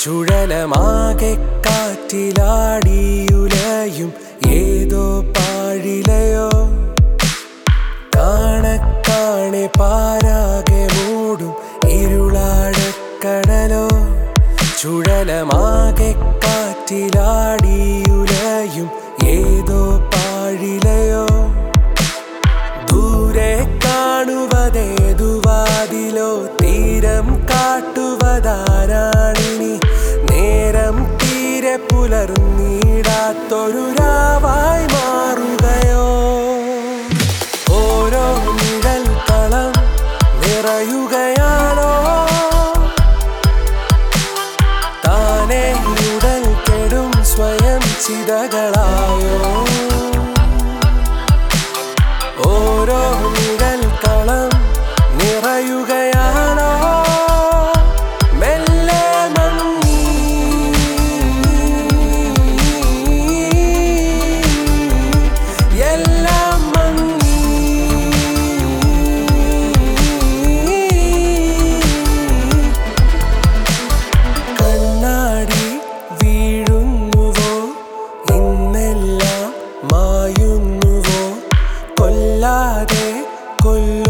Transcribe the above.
ചുഴലമാകെ കാറ്റിലാടിയുലയും ഏതോ പാഴിലയോ കാണക്കാണെ പാരാകെ മൂടും ഇരുളാഴക്കടലോ ചുഴലമാകെ കാറ്റിലാടിയുലയും ഏതോ പാഴിലയോ ദൂരെ കാണുവതേതുവാതിലോ തീരം കാട്ടുവതാരാണിനി നേരം തീരെ പുലർന്നീടാത്തൊരു രാവായി മാറുകയോ ഓരോ നിഴൽ തളം നിറയുകയാണോ താനെ ഉടൽ കെടും സ്വയം ചിതകളായോ ഓരോ നിഴൽ കളം നിറയുകയാണോ മെല്ലെ മങ്ങി എല്ലാം മങ്ങി കണ്ണാടി വീഴുന്നുവോ ഇന്നെല്ലാം മായുന്നുവോ കൊല്ലാതെ കൊല്ല